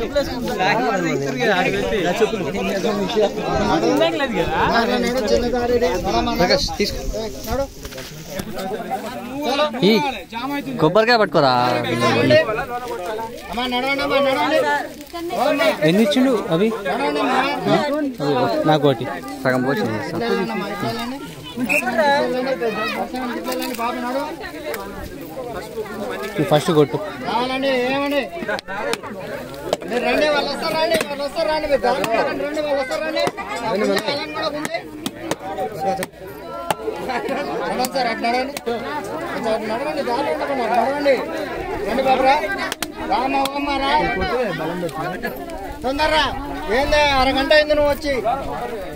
ఈ కొబ్బరికాయ పట్టుకోరా ఎన్ని ఇచ్చిండు అవి నాకు ఒకటి సగం పోసింది ఫస్ట్ కొట్టు కావాలండి ఏమండి మీరు రండి వాళ్ళు వస్తారు రండి వాళ్ళు వస్తారు రండి మీరు దారి మీద రండి రండి వాళ్ళు వస్తారు రండి ఆ ముందే అలం కూడా ఉంది నడవండి సార్ అట్లా నడవండి కొంచెం అటు నడవండి దారి ఉండకుండా అటు నడవండి రండి బాబురా రామ ఓమ్మ రా తొందరరా ఏందే అరగంట అయింది నువ్వు వచ్చి